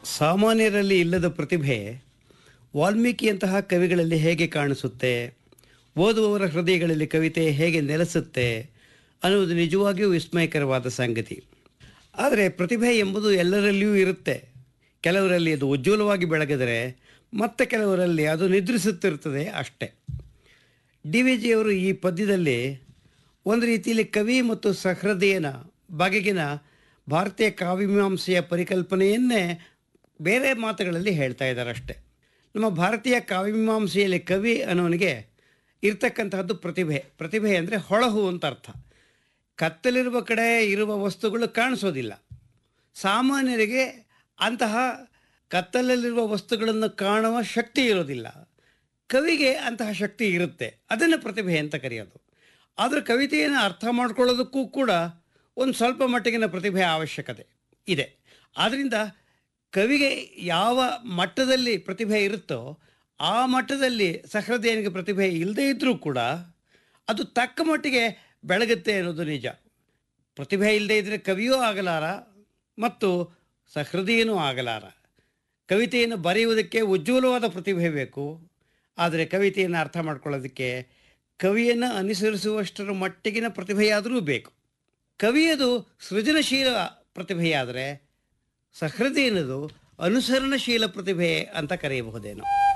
ಸಾಮಾನ್ಯರಲ್ಲಿ ಇಲ್ಲದ ಪ್ರತಿಭೆ ವಾಲ್ಮೀಕಿಯಂತಹ ಕವಿಗಳಲ್ಲಿ ಹೇಗೆ ಕಾಣಿಸುತ್ತೆ ಓದುವವರ ಹೃದಯಗಳಲ್ಲಿ ಕವಿತೆ ಹೇಗೆ ನೆಲೆಸುತ್ತೆ ಅನ್ನುವುದು ನಿಜವಾಗಿಯೂ ವಿಸ್ಮಯಕರವಾದ ಸಂಗತಿ ಆದರೆ ಪ್ರತಿಭೆ ಎಂಬುದು ಎಲ್ಲರಲ್ಲಿಯೂ ಇರುತ್ತೆ ಕೆಲವರಲ್ಲಿ ಅದು ಉಜ್ವಲವಾಗಿ ಬೆಳಗಿದರೆ ಮತ್ತೆ ಕೆಲವರಲ್ಲಿ ಅದು ನಿದ್ರಿಸುತ್ತಿರುತ್ತದೆ ಅಷ್ಟೇ ಡಿ ವಿ ಜಿಯವರು ಈ ಪದ್ಯದಲ್ಲಿ ಒಂದು ರೀತಿಯಲ್ಲಿ ಕವಿ ಮತ್ತು ಸಹೃದಯನ ಬಗೆಗಿನ ಭಾರತೀಯ ಕಾವ್ಯಮೀಮಾಂಸೆಯ ಪರಿಕಲ್ಪನೆಯನ್ನೇ ಬೇರೆ ಮಾತುಗಳಲ್ಲಿ ಹೇಳ್ತಾ ಇದ್ದಾರೆ ಅಷ್ಟೆ ನಮ್ಮ ಭಾರತೀಯ ಕಾವ್ಯಮೀಮಾಂಸೆಯಲ್ಲಿ ಕವಿ ಅನ್ನೋನಿಗೆ ಇರ್ತಕ್ಕಂತಹದ್ದು ಪ್ರತಿಭೆ ಪ್ರತಿಭೆ ಅಂದರೆ ಹೊಳಹು ಅಂತ ಅರ್ಥ ಕತ್ತಲಿರುವ ಕಡೆ ಇರುವ ವಸ್ತುಗಳು ಕಾಣಿಸೋದಿಲ್ಲ ಸಾಮಾನ್ಯರಿಗೆ ಅಂತಹ ಕತ್ತಲಲ್ಲಿರುವ ವಸ್ತುಗಳನ್ನು ಕಾಣುವ ಶಕ್ತಿ ಇರೋದಿಲ್ಲ ಕವಿಗೆ ಅಂತಹ ಶಕ್ತಿ ಇರುತ್ತೆ ಅದನ್ನು ಪ್ರತಿಭೆ ಅಂತ ಕರೆಯೋದು ಆದರೆ ಕವಿತೆಯನ್ನು ಅರ್ಥ ಮಾಡ್ಕೊಳ್ಳೋದಕ್ಕೂ ಕೂಡ ಒಂದು ಸ್ವಲ್ಪ ಮಟ್ಟಿಗಿನ ಪ್ರತಿಭೆ ಅವಶ್ಯಕತೆ ಇದೆ ಆದ್ದರಿಂದ ಕವಿಗೆ ಯಾವ ಮಟ್ಟದಲ್ಲಿ ಪ್ರತಿಭೆ ಇರುತ್ತೋ ಆ ಮಟ್ಟದಲ್ಲಿ ಸಹೃದಯನಿಗೆ ಪ್ರತಿಭೆ ಇಲ್ಲದೇ ಇದ್ದರೂ ಕೂಡ ಅದು ತಕ್ಕ ಮಟ್ಟಿಗೆ ಬೆಳಗುತ್ತೆ ಅನ್ನೋದು ನಿಜ ಪ್ರತಿಭೆ ಇಲ್ಲದೇ ಇದ್ದರೆ ಕವಿಯೂ ಆಗಲಾರ ಮತ್ತು ಸಹೃದಯನೂ ಆಗಲಾರ ಕವಿತೆಯನ್ನು ಬರೆಯುವುದಕ್ಕೆ ಉಜ್ವಲವಾದ ಪ್ರತಿಭೆ ಬೇಕು ಆದರೆ ಕವಿತೆಯನ್ನು ಅರ್ಥ ಮಾಡ್ಕೊಳ್ಳೋದಕ್ಕೆ ಕವಿಯನ್ನು ಅನುಸರಿಸುವಷ್ಟರ ಮಟ್ಟಿಗಿನ ಪ್ರತಿಭೆಯಾದರೂ ಬೇಕು ಕವಿಯದು ಸೃಜನಶೀಲ ಪ್ರತಿಭೆಯಾದರೆ ಸಹೃದಯನದು ಅನುಸರಣಶೀಲ ಪ್ರತಿಭೆ ಅಂತ ಕರೆಯಬಹುದೇನೋ